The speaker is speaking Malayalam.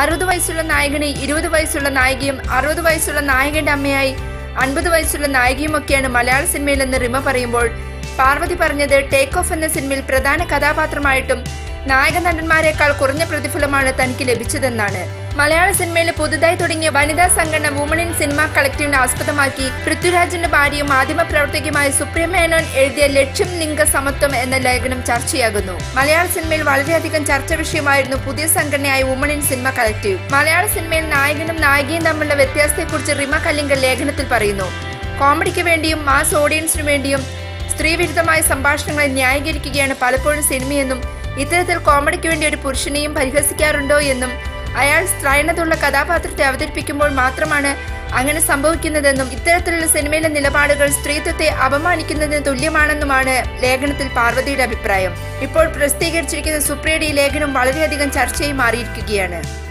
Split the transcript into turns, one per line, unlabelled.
അറുപത് വയസ്സുള്ള നായകനെ ഇരുപത് വയസ്സുള്ള നായികയും അറുപത് വയസ്സുള്ള നായകന്റെ അമ്മയായി അൻപത് വയസ്സുള്ള നായികയുമൊക്കെയാണ് മലയാള സിനിമയിലെന്ന് റിമ പറയുമ്പോൾ പാർവതി പറഞ്ഞത് ടേക്ക് ഓഫ് എന്ന സിനിമയിൽ പ്രധാന കഥാപാത്രമായിട്ടും നായക നടന്മാരെക്കാൾ കുറഞ്ഞ പ്രതിഫലമാണ് തനിക്ക് ലഭിച്ചതെന്നാണ് മലയാള സിനിമയിൽ പുതുതായി തുടങ്ങിയ വനിതാ സംഘടന വുമൺ ഇൻ സിനിമ കളക്ടീവിനെ ആസ്പദമാക്കി പൃഥ്വിരാജിന്റെ ഭാര്യയും മാധ്യമ പ്രവർത്തകയുമായ സുപ്രിയ മേനോൻ എഴുതിയ ലക്ഷ്യം ലിംഗ സമത്വം എന്ന ലേഖനം ചർച്ചയാകുന്നു മലയാള സിനിമയിൽ വളരെയധികം ചർച്ച വിഷയമായിരുന്നു പുതിയ സംഘടനയായ വുമൺ ഇൻ സിനിമ കളക്ടീവ് മലയാള സിനിമയിൽ നായകനും നായികയും തമ്മിലുള്ള വ്യത്യാസത്തെക്കുറിച്ച് റിമ കല്ലിങ്കൽ ലേഖനത്തിൽ പറയുന്നു കോമഡിക്ക് വേണ്ടിയും മാസ് ഓഡിയൻസിനു വേണ്ടിയും സ്ത്രീവിരുദ്ധമായ സംഭാഷണങ്ങളെ ന്യായീകരിക്കുകയാണ് പലപ്പോഴും സിനിമയെന്നും ഇത്തരത്തിൽ കോമഡിക്ക് വേണ്ടി ഒരു പുരുഷനെയും പരിഹസിക്കാറുണ്ടോ എന്നും അയാൾ സ്ത്രൈണതുള്ള കഥാപാത്രത്തെ അവതരിപ്പിക്കുമ്പോൾ മാത്രമാണ് അങ്ങനെ സംഭവിക്കുന്നതെന്നും ഇത്തരത്തിലുള്ള സിനിമയിലെ നിലപാടുകൾ സ്ത്രീത്വത്തെ അപമാനിക്കുന്നതിന് തുല്യമാണെന്നുമാണ് ലേഖനത്തിൽ പാർവതിയുടെ അഭിപ്രായം ഇപ്പോൾ പ്രസിദ്ധീകരിച്ചിരിക്കുന്ന സുപ്രിയയുടെ ഈ ലേഖനം വളരെയധികം ചർച്ചയായി മാറിയിരിക്കുകയാണ്